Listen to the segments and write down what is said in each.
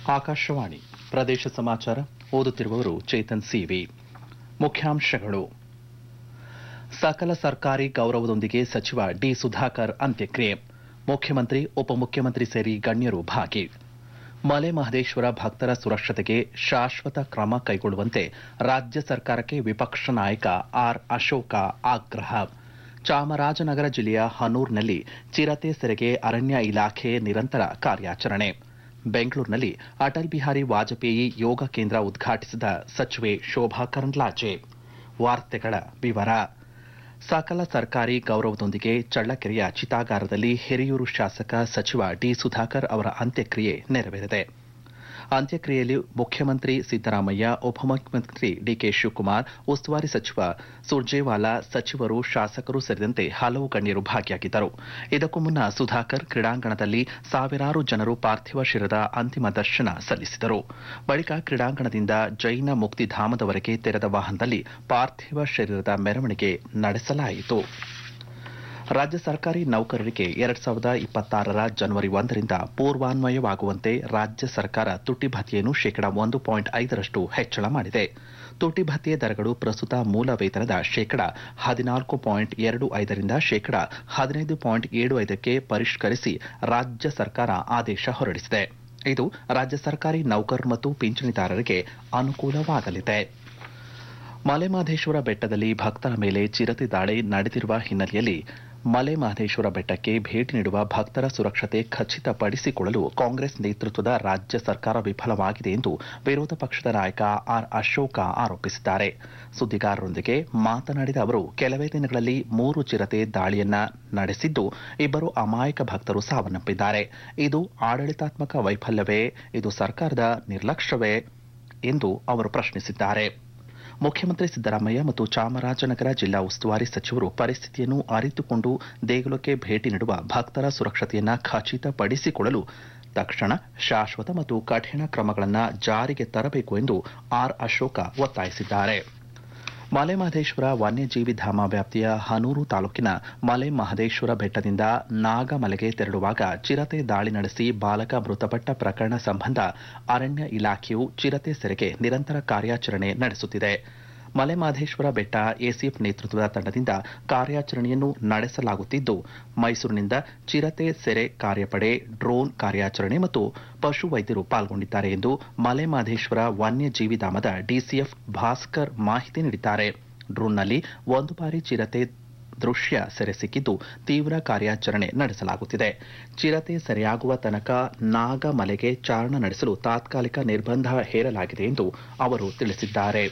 ಆಕಾಶವಾಣಿ ಪ್ರದೇಶ ಸಮಾಚಾರ ಓದುತ್ತಿರುವವರು ಚೇತನ್ ಸಿವಿ ಮುಖ್ಯಾಂಶಗಳು ಸಕಲ ಸರ್ಕಾರಿ ಗೌರವದೊಂದಿಗೆ ಸಚಿವ ಡಿ ಸುಧಾಕರ್ ಅಂತ್ಯಕ್ರಿಯೆ ಮುಖ್ಯಮಂತ್ರಿ ಉಪಮುಖ್ಯಮಂತ್ರಿ ಸೇರಿ ಗಣ್ಯರು ಭಾಗಿ ಮಲೆ ಮಹದೇಶ್ವರ ಭಕ್ತರ ಸುರಕ್ಷತೆಗೆ ಶಾಶ್ವತ ಕ್ರಮ ಕೈಗೊಳ್ಳುವಂತೆ ರಾಜ್ಯ ಸರ್ಕಾರಕ್ಕೆ ವಿಪಕ್ಷ ನಾಯಕ ಆರ್ ಅಶೋಕ ಆಗ್ರಹ ಚಾಮರಾಜನಗರ ಜಿಲ್ಲೆಯ ಹನೂರ್ನಲ್ಲಿ ಚಿರತೆ ಸೆರೆಗೆ ಅರಣ್ಯ ಇಲಾಖೆ ನಿರಂತರ ಕಾರ್ಯಾಚರಣೆ ಬೆಂಗಳೂರಿನಲ್ಲಿ ಅಟಲ್ ಬಿಹಾರಿ ವಾಜಪೇಯಿ ಯೋಗ ಕೇಂದ್ರ ಉದ್ಘಾಟಿಸಿದ ಸಚಿವೆ ಶೋಭಾ ಕರಂದ್ಲಾಜೆ ವಾರ್ತೆಗಳ ವಿವರ ಸಕಲ ಸರ್ಕಾರಿ ಗೌರವದೊಂದಿಗೆ ಚಳ್ಳಕೆರೆಯ ಚಿತಾಗಾರದಲ್ಲಿ ಹಿರಿಯೂರು ಶಾಸಕ ಸಚಿವ ಡಿ ಸುಧಾಕರ್ ಅವರ ಅಂತ್ಯಕ್ರಿಯೆ ನೆರವೇರಿದೆ ಅಂತ್ಯಕ್ರಿಯೆಯಲ್ಲಿ ಮುಖ್ಯಮಂತ್ರಿ ಸಿದ್ದರಾಮಯ್ಯ ಉಪಮುಖ್ಯಮಂತ್ರಿ ಡಿಕೆ ಶಿವಕುಮಾರ್ ಉಸ್ತುವಾರಿ ಸಚಿವ ಸುರ್ಜೇವಾಲಾ ಸಚಿವರು ಶಾಸಕರು ಸೇರಿದಂತೆ ಹಲವು ಗಣ್ಯರು ಭಾಗಿಯಾಗಿದ್ದರು ಇದಕ್ಕೂ ಮುನ್ನ ಸುಧಾಕರ್ ಕ್ರೀಡಾಂಗಣದಲ್ಲಿ ಸಾವಿರಾರು ಜನರು ಪಾರ್ಥಿವ ಶಿರದ ಅಂತಿಮ ದರ್ಶನ ಸಲ್ಲಿಸಿದರು ಬಳಿಕ ಕ್ರೀಡಾಂಗಣದಿಂದ ಜೈನ ಮುಕ್ತಿಧಾಮದವರೆಗೆ ತೆರೆದ ವಾಹನದಲ್ಲಿ ಪಾರ್ಥಿವ ಶರೀರದ ಮೆರವಣಿಗೆ ನಡೆಸಲಾಯಿತು ರಾಜ್ಯ ಸರ್ಕಾರಿ ನೌಕರರಿಗೆ ಎರಡ್ ಸಾವಿರದ ಇಪ್ಪತ್ತಾರರ ಜನವರಿ ಒಂದರಿಂದ ಪೂರ್ವಾನ್ವಯವಾಗುವಂತೆ ರಾಜ್ಯ ಸರ್ಕಾರ ತುಟ್ಟಿ ಭತ್ಯೆಯನ್ನು ಶೇಕಡಾ ಒಂದು ಪಾಯಿಂಟ್ ಐದರಷ್ಟು ಹೆಚ್ಚಳ ಮಾಡಿದೆ ತುಟ್ಟಿ ಭತ್ಯೆ ದರಗಳು ಪ್ರಸ್ತುತ ಮೂಲ ವೇತನದ ಶೇಕಡಾ ಹದಿನಾಲ್ಕು ಪಾಯಿಂಟ್ ಎರಡು ಐದರಿಂದ ಶೇಕಡಾ ಹದಿನೈದು ಪಾಯಿಂಟ್ ಏಳು ಐದಕ್ಕೆ ಪರಿಷ್ಕರಿಸಿ ರಾಜ್ಯ ಸರ್ಕಾರ ಆದೇಶ ಹೊರಡಿಸಿದೆ ಇದು ರಾಜ್ಯ ಸರ್ಕಾರಿ ನೌಕರರು ಮತ್ತು ಪಿಂಚಣಿದಾರರಿಗೆ ಅನುಕೂಲವಾಗಲಿದೆ ಮಲೆಮಹದೇಶ್ವರ ಬೆಟ್ಟದಲ್ಲಿ ಭಕ್ತರ ಮೇಲೆ ಚಿರತೆ ದಾಳಿ ನಡೆದಿರುವ ಹಿನ್ನೆಲೆಯಲ್ಲಿ ಮಲೆಮಹದೇಶ್ವರ ಬೆಟ್ಟಕ್ಕೆ ಭೇಟಿ ನೀಡುವ ಭಕ್ತರ ಸುರಕ್ಷತೆ ಖಚಿತಪಡಿಸಿಕೊಳ್ಳಲು ಕಾಂಗ್ರೆಸ್ ನೇತೃತ್ವದ ರಾಜ್ಯ ಸರ್ಕಾರ ವಿಫಲವಾಗಿದೆ ಎಂದು ವಿರೋಧ ಪಕ್ಷದ ನಾಯಕ ಆರ್ ಅಶೋಕ ಆರೋಪಿಸಿದ್ದಾರೆ ಸುದ್ದಿಗಾರರೊಂದಿಗೆ ಮಾತನಾಡಿದ ಅವರು ಕೆಲವೇ ದಿನಗಳಲ್ಲಿ ಮೂರು ಚಿರತೆ ದಾಳಿಯನ್ನ ನಡೆಸಿದ್ದು ಇಬ್ಬರು ಅಮಾಯಕ ಭಕ್ತರು ಸಾವನ್ನಪ್ಪಿದ್ದಾರೆ ಇದು ಆಡಳಿತಾತ್ಮಕ ವೈಫಲ್ಯವೇ ಇದು ಸರ್ಕಾರದ ನಿರ್ಲಕ್ಷ್ಯವೇ ಎಂದು ಅವರು ಪ್ರಶ್ನಿಸಿದ್ದಾರೆ ಮುಖ್ಯಮಂತ್ರಿ ಸಿದ್ದರಾಮಯ್ಯ ಮತ್ತು ಚಾಮರಾಜನಗರ ಜಿಲ್ಲಾ ಉಸ್ತುವಾರಿ ಸಚಿವರು ಪರಿಸ್ಥಿತಿಯನ್ನು ಅರಿತುಕೊಂಡು ದೇಗುಲಕ್ಕೆ ಭೇಟಿ ನೀಡುವ ಭಕ್ತರ ಸುರಕ್ಷತೆಯನ್ನ ಖಚಿತಪಡಿಸಿಕೊಳ್ಳಲು ತಕ್ಷಣ ಶಾಶ್ವತ ಮತ್ತು ಕಠಿಣ ಕ್ರಮಗಳನ್ನು ಜಾರಿಗೆ ತರಬೇಕು ಎಂದು ಆರ್ ಅಶೋಕ ಒತ್ತಾಯಿಸಿದ್ದಾರೆ ಮಲೆಮಹದೇಶ್ವರ ವನ್ಯಜೀವಿ ಧಾಮ ವ್ಯಾಪ್ತಿಯ ಹನೂರು ತಾಲೂಕಿನ ಮಲೆ ಮಹದೇಶ್ವರ ಬೆಟ್ಟದಿಂದ ನಾಗಮಲೆಗೆ ತೆರಳುವಾಗ ಚಿರತೆ ದಾಳಿ ನಡೆಸಿ ಬಾಲಕ ಮೃತಪಟ್ಟ ಪ್ರಕರಣ ಸಂಬಂಧ ಅರಣ್ಯ ಇಲಾಖೆಯು ಚಿರತೆ ಸೆರೆಗೆ ನಿರಂತರ ಕಾರ್ಯಾಚರಣೆ ನಡೆಸುತ್ತಿದೆ ಮಲೆಮಹದೇಶ್ವರ ಬೆಟ್ಟ ಎಸಿಎಫ್ ನೇತೃತ್ವದ ತಂಡದಿಂದ ಕಾರ್ಯಾಚರಣೆಯನ್ನು ನಡೆಸಲಾಗುತ್ತಿದ್ದು ಮೈಸೂರಿನಿಂದ ಚಿರತೆ ಸೆರೆ ಕಾರ್ಯಪಡೆ ಡ್ರೋನ್ ಕಾರ್ಯಾಚರಣೆ ಮತ್ತು ಪಶು ವೈದ್ಯರು ಪಾಲ್ಗೊಂಡಿದ್ದಾರೆ ಎಂದು ಮಲೆಮಹದೇಶ್ವರ ವನ್ಯಜೀವಿ ಧಾಮದ ಡಿಸಿಎಫ್ ಭಾಸ್ಕರ್ ಮಾಹಿತಿ ನೀಡಿದ್ದಾರೆ ಡ್ರೋನ್ನಲ್ಲಿ ಒಂದು ಬಾರಿ ಚಿರತೆ ದೃಶ್ಯ ಸೆರೆ ಸಿಕ್ಕಿದ್ದು ತೀವ್ರ ಕಾರ್ಯಾಚರಣೆ ನಡೆಸಲಾಗುತ್ತಿದೆ ಚಿರತೆ ಸೆರೆಯಾಗುವ ತನಕ ನಾಗಮಲೆಗೆ ಚಾರಣ ನಡೆಸಲು ತಾತ್ಕಾಲಿಕ ನಿರ್ಬಂಧ ಹೇರಲಾಗಿದೆ ಎಂದು ಅವರು ತಿಳಿಸಿದ್ದಾರೆ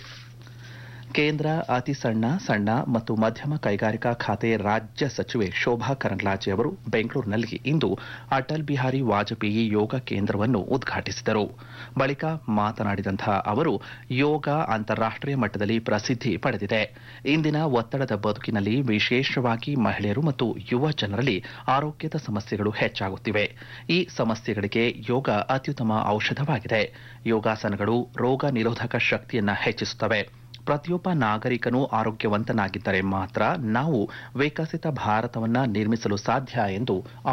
ಕೇಂದ್ರ ಅತಿ ಸಣ್ಣ ಸಣ್ಣ ಮತ್ತು ಮಧ್ಯಮ ಕೈಗಾರಿಕಾ ಖಾತೆ ರಾಜ್ಯ ಸಚಿವೆ ಶೋಭಾ ಕರಂದ್ಲಾಜೆ ಅವರು ಬೆಂಗಳೂರಿನಲ್ಲಿ ಇಂದು ಅಟಲ್ ಬಿಹಾರಿ ವಾಜಪೇಯಿ ಯೋಗ ಕೇಂದ್ರವನ್ನು ಉದ್ಘಾಟಿಸಿದರು ಬಳಿಕ ಮಾತನಾಡಿದಂತಹ ಅವರು ಯೋಗ ಅಂತಾರಾಷ್ಟೀಯ ಮಟ್ಟದಲ್ಲಿ ಪ್ರಸಿದ್ಧಿ ಪಡೆದಿದೆ ಇಂದಿನ ಒತ್ತಡದ ಬದುಕಿನಲ್ಲಿ ವಿಶೇಷವಾಗಿ ಮಹಿಳೆಯರು ಮತ್ತು ಯುವ ಜನರಲ್ಲಿ ಆರೋಗ್ಯದ ಸಮಸ್ಯೆಗಳು ಹೆಚ್ಚಾಗುತ್ತಿವೆ ಈ ಸಮಸ್ಯೆಗಳಿಗೆ ಯೋಗ ಅತ್ಯುತ್ತಮ ಔಷಧವಾಗಿದೆ ಯೋಗಾಸನಗಳು ರೋಗ ನಿರೋಧಕ ಶಕ್ತಿಯನ್ನ ಹೆಚ್ಚಿಸುತ್ತವೆ ಪ್ರತಿಯೊಬ್ಬ ನಾಗರಿಕನೂ ಆರೋಗ್ಯವಂತನಾಗಿದ್ದರೆ ಮಾತ್ರ ನಾವು ವಿಕಸಿತ ಭಾರತವನ್ನ ನಿರ್ಮಿಸಲು ಸಾಧ್ಯ ಎಂದು